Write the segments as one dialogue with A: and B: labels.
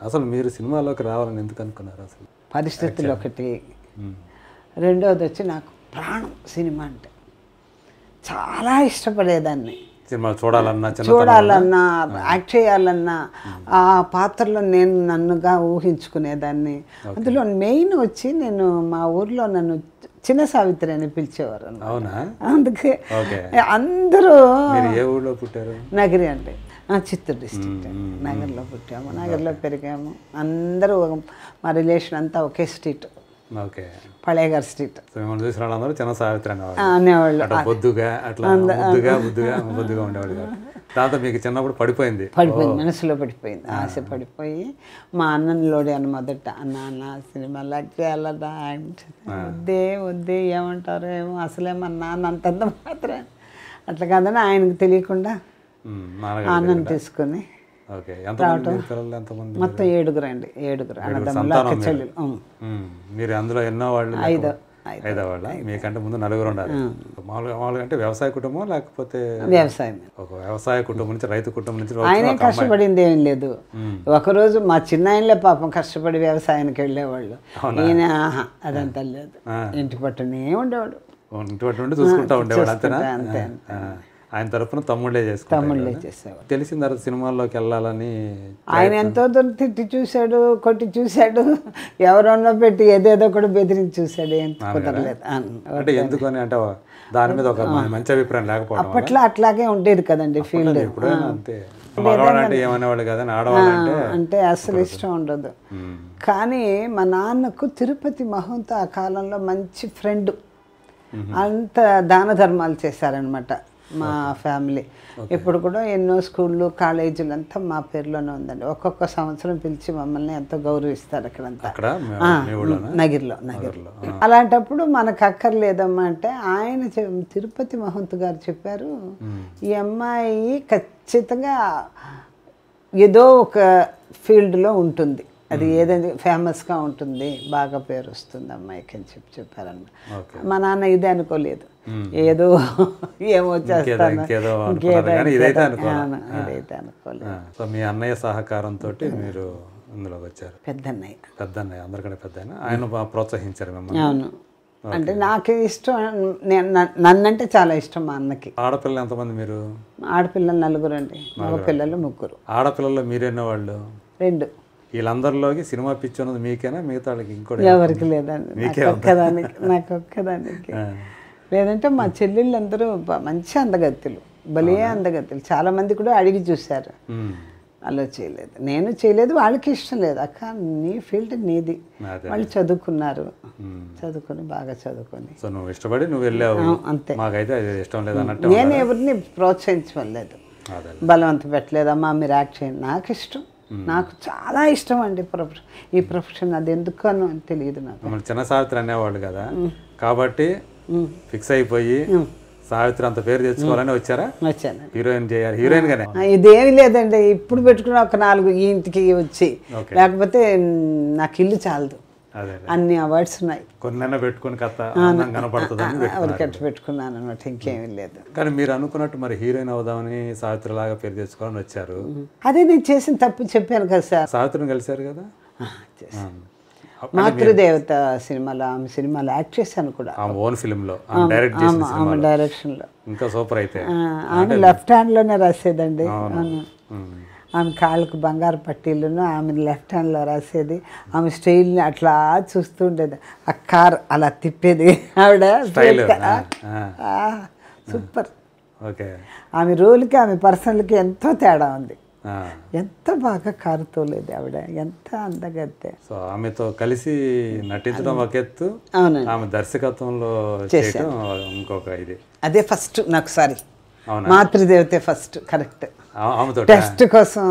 A: అసలు మీరు సినిమాలోకి రావాలని ఎందుకు అనుకున్నారు అసలు
B: పరిస్థితులు ఒకటి
A: మ్మ్.
B: రెండోది వచ్చి నాకు ప్రాణం సినిమా అంటే చాలా ఇష్టపడేదాన్ని
A: సినిమాలు చూడాలన్నా చిన్న
B: చూడాలన్నా యాక్ట్ చేయాలన్నా ఆ పాత్రలో నేను నన్నుగా ఊహించుకునేదాన్ని అందులో మెయిన్ వచ్చి నేను మా ఊర్లో నన్ను చిన్న సావిత్రి అని పిలిచేవారు అన్నమాట.
A: అవునా
B: అందుకే
A: ఓకే
B: అందరూ
A: మీరు ఏ ఊళ్ళో పుట్టారు
B: నగరి అంటే ఆ, చిత్తూరు డిస్ట్రిక్ట్ నగర్లో పుట్టాము నగర్లో పెరిగాము అందరూ ఒక- మా రిలేషన్ అంతా ఒకే స్ట్రీట్
A: ఓకే
B: పళేగారు స్ట్రీట్
A: సో మిమ్మల్ని చూసిన వాళ్ళందరూ చిన్న సావిత్రి అనేవాళ్ళు
B: అనేవాళ్ళు
A: అట్లా బొద్దుగా అట్లా ముద్దుగా బుద్దుగా బొద్దుగా ఉండేవాళ్ళు కాదు దాంతో మీకు చిన్నప్పుడు పడిపోయింది
B: పడిపోయింది మనసులో పడిపోయింది ఆశ పడిపోయి మా అన్నంలోడే అని మొదట అన్న అన్న సినిమాలు యాక్ట్ చేయాలదా అంటే వద్దే వద్దే ఏమంటారో ఏమో అసలే మా నాన్న అంతంత మాత్రం అట్లా కాదని ఆయనకు తెలియకుండా
A: మ్మ్. నాన్నగారు
B: అన్నం తీసుకుని
A: ఓకే ఎంతమంది మీరు పిల్లలు ఎంతమంది
B: మొత్తం ఏడుగురు అండి ఏడుగురు అన్నదమ్ములు అక్క చెల్లెలు ఉం.
A: మ్మ్. మీరు అందులో ఎన్నో వాళ్ళు
B: ఐదో
A: ఐదో వాళ్ళ మీకంటే ముందు నలుగురు ఉండాలి మామూలుగా మామూలుగా అంటే వ్యవసాయ కుటుంబం లేకపోతే
B: వ్యవసాయం
A: ఒక వ్యవసాయ కుటుంబం నుంచి రైతు కుటుంబం నుంచి వచ్చిన
B: ఆయనే
A: ఒక అమ్మాయి.
B: కష్టపడింది ఏం లేదు ఒకరోజు మా చిన్నాయనలే పాపం కష్టపడి వ్యవసాయానికి వెళ్ళేవాళ్ళు ఈయన ఆహా, అదంతా లేదు ఇంటి పట్టునే ఉండేవాడు
A: ఇంటి పట్టు నుండి చూసుకుంటా ఉండేవాడు అంతేనా
B: అంతే,
A: ఆ. ఆయన తరపున తమ్ముళ్ళే చేసుకుంటారు
B: తమ్ముళ్ళే చేసేవాడు
A: తెలిసిన తర్వాత సినిమాల్లోకి వెళ్ళాలని
B: ఆయన ఎంతో దూరం తిట్టి చూశాడు కొట్టి చూశాడు ఎవరన్నా పెట్టి ఏదేదో కూడా బెదిరించి చూశాడు ఏం కుదరలేదు అన్-
A: అంటే ఎందుకని అంటే దాని మీద ఒక మంచి అభిప్రాయం లేకపోవడం వల్ల
B: అప్పట్లో అట్లాగే ఉండేది కదండి ఫీల్డ్
A: ఎప్పుడైనా అంతే మగవాడు అంటే ఏమనేవాళ్ళు కదా ఆడవాళ్ళంటే
B: అంటే అసలు ఇష్టం ఉండదు
A: మ్మ్.
B: కానీ మా నాన్నకు తిరుపతి మహంత ఆ కాలంలో మంచి ఫ్రెండ్ అంత దాన ధర్మాలు చేశారనమాట మా ఫ్యామిలీ ఇప్పుడు కూడా ఎన్నో స్కూళ్ళు కాలేజీలు అంతా మా పేరులోనే ఉందండి ఒక్కొక్క సంవత్సరం పిలిచి మమ్మల్ని ఎంతో గౌరవిస్తారు అక్కడంతా
A: అక్కడ మీ- మీ ఊళ్ళోనా
B: నగిరిలో నగిరిలో అలాంటప్పుడు మనకు అక్కర్లేదమ్మా అంటే ఆయన చె- తిరుపతి మహంత్ గారు చెప్పారు ఈ అమ్మాయి ఖచ్చితంగా ఏదో ఒక ఫీల్డ్లో ఉంటుంది అది ఏదైనా ఫేమస్గా ఉంటుంది బాగా పేరు వస్తుంది అమ్మాయికి అని చెప్పి చెప్పారన్నమాట మా నాన్న ఇదే అనుకోలేదు ఏదో ఏమో చేస్తాను
A: ఇంకేదో
B: ఇంకేదో
A: అనుకున్నారు కానీ ఇదైతే
B: ఇంకేదో.
A: అనుకోలే.
B: అవును, ఇదైతే అనుకోలేదు
A: ఆ. సో మీ అన్నయ్య సహకారంతో మీరు ఇందులోకి వచ్చారు
B: పెద్దన్నయ్య
A: పెద్ద అన్నయ్య అందరికంటే పెద్ద ఆయన ఆయన బాగా ప్రోత్సహించారు మిమ్మల్ని
B: అవును అంటే నాకు ఇష్టం నేను నన్ను- నన్నంటే చాలా ఇష్టం మా అన్నకి
A: ఆడపిల్లలు ఎంతమంది మీరు
B: ఆడపిల్లలు నలుగురు అండి మగ పిల్లలు ముగ్గురు
A: ఆడపిల్లల్లో మీరెన్నో వాళ్ళు
B: రెండు
A: వీళ్ళందరిలోకి సినిమా పిచ్చి ఉన్నది మీకేనా మిగతా వాళ్ళకి ఇంకోటి
B: ఎవరికి లేదండి నాకు ఒక్కదానికి నాకు ఒక్కదానికి లేదంటే మా చెల్లెళ్ళందరూ బ- మంచి అందగత్తులు భలే అందగత్తులు చాలా మంది కూడా అడిగి చూశారు
A: మ్మ్.
B: అలా చేయలేదు నేను చేయలేదు వాళ్ళకి ఇష్టం లేదు అక్క నీ ఫీల్డ్ నీది
A: అదే
B: వాళ్ళు చదువుకున్నారు
A: మ్మ్.
B: చదువుకొని బాగా చదువుకొని
A: సో నువ్వు ఇష్టపడి నువ్వు వెళ్ళావు
B: ఆ, అంతే
A: మాకైతే అది ఇష్టం లేదు అన్నట్టు
B: నేను ఎవరిని ప్రోత్సహించలేదు
A: అదే
B: బలవంత పెట్టలేదమ్మా మీరు యాక్ట్ చేయండి నాకు ఇష్టం నాకు చాలా ఇష్టం అండి ప్రొఫెషన్ ఈ ప్రొఫెషన్ అది ఎందుకనో అని తెలియదు నాకు
A: మమ్మల్ని చిన్న సావిత్రి అనేవాళ్ళు కదా కాబట్టి ఫిక్స్ అయిపోయి సావిత్రి అంత పేరు తెచ్చుకోవాలని వచ్చారా
B: వచ్చాను
A: హీరోయిన్ చేయాలి హీరోయిన్ గానే
B: ఆ, ఇదేమీ లేదండి ఇప్పుడు పెట్టుకున్న ఒక నాలుగు ఈ ఇంటికి వచ్చి
A: Okay.
B: లేకపోతే మ్, నాకు ఇల్లు చాలదు
A: అదే
B: అన్ని అవార్డ్స్ ఉన్నాయి
A: కొన్నైనా పెట్టుకుని కథ అందం కనపడుతుందని పెట్టుకున్నారు.
B: ఎవరికట్టు పెట్టుకున్నాను అనమాట ఇంకేమీ లేదు
A: కానీ మీరు అనుకున్నట్టు మరి హీరోయిన్ అవుదామని సావిత్రి లాగా పేరు తెచ్చుకోవాలని వచ్చారు
B: అదే నేను చేసిన తప్పు చెప్పాను కదా సార్
A: సావిత్రిని కలిశారు కదా
B: ఆ, చేశాను.
A: ఆ.
B: మాతృదేవత సినిమాలో ఆమె సినిమాలో యాక్ట్ చేశాను కూడా
A: ఆ ఓన్ ఫిల్మ్ లో ఆమె డైరెక్ట్ చేసిన
B: ఆమె
A: సినిమా
B: డైరెక్షన్లో
A: ఇంకా సూపర్ అయితే
B: ఆ, ఆమె లెఫ్ట్ హ్యాండ్లోనే రాసేదండి అవును.
A: ఉమ్.
B: ఆమె కాళ్ళకు బంగారు పట్టీలను ఆమె లెఫ్ట్ హ్యాండ్లో రాసేది ఆమె స్టైల్ని అట్లా చూస్తూ ఉండేది ఆ కార్ అలా తిప్పేది ఆవిడ
A: Style,
B: ఆ,
A: ఆ,
B: ఆ, సూపర్
A: ఓకే
B: ఆమె రోల్కి ఆమె పర్సనల్కి ఎంతో తేడా ఉంది
A: ఆ.
B: ఎంత బాగా కారు తోలేదు ఆవిడ ఎంత అందగత్తే
A: సో ఆమెతో కలిసి నటించడం ఒక ఎత్తు
B: అవునండి
A: ఆమె దర్శకత్వంలో చేయడం ఇంకొక ఇది
B: అదే ఫస్ట్ నాకు సారీ
A: అవునా
B: మాతృదేవతే ఫస్ట్ కరెక్ట్
A: ఆ- ఆమెతో
B: టెస్ట్ కోసం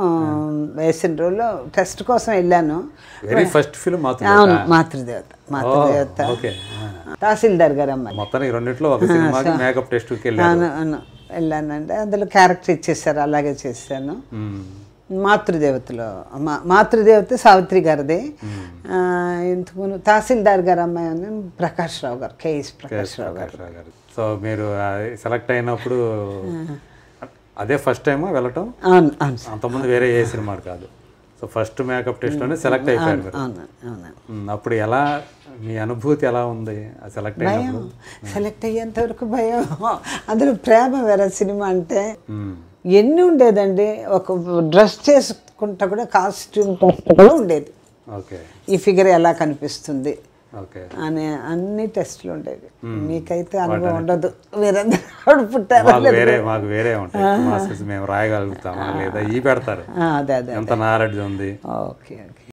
B: వేసిన రోజులో టెస్ట్ కోసం వెళ్ళాను
A: వెరీ ఫస్ట్ ఫిల్మ్ మాత్రం
B: అవును మాతృదేవత మాతృదేవత
A: ఓకే
B: తహసీల్దార్ గారు అమ్మాయి
A: మొత్తానికి రెండిట్లో ఒక సినిమాకి మేకప్ టెస్ట్కి వెళ్ళారు
B: అవును అవును వెళ్ళానంటే అందులో క్యారెక్టర్ ఇచ్చేసారు అలాగే చేశాను
A: మ్మ్.
B: మాతృదేవతలో మా మాతృదేవత సావిత్రి గారిది ఆ, ఇంతకుముందు తహసీల్దార్ గారు అమ్మాయి ఉంది ప్రకాష్ రావు గారు కేఎస్ ప్రకాష్ రావు గారు
A: ప్రకాష్ రావు గారు సో మీరు సెలెక్ట్ అయినప్పుడు అదే ఫస్ట్ టైమా వెళ్ళటం
B: అవును అవును
A: అంతకుముందు వేరే ఏ సినిమా కాదు సో సో ఫస్ట్ మేకప్ టెస్ట్లోనే సెలెక్ట్ అయిపోయారు మీరు
B: అవును అవును
A: ఉమ్, అప్పుడు ఎలా మీ అనుభూతి ఎలా ఉంది ఆ సెలెక్ట్ అయినప్పుడు
B: సెలెక్ట్ అయ్యేంత వరకు భయం అందులో ప్రేమ వేరే సినిమా అంటే
A: ఉమ్,
B: ఎన్ని ఉండేదండి ఒక డ్రెస్ చేసుకుంటా కూడా కాస్ట్యూమ్ టెస్ట్ కూడా ఉండేది
A: ఓకే
B: ఈ ఫిగర్ ఎలా కనిపిస్తుంది
A: ఓకే
B: అనే అన్ని టెస్టులు ఉండేవి మీకైతే అనుభవం ఉండదు మీరందరూ పుట్టారు
A: మాకు వేరే మాకు వేరే ఉంటాయి మాస్టర్స్ మేము రాయగలుగుతామా లేదా ఈ పెడతారు
B: ఆ, అదే అదే
A: ఎంత నాలెడ్జ్ ఉంది
B: ఓకే ఓకే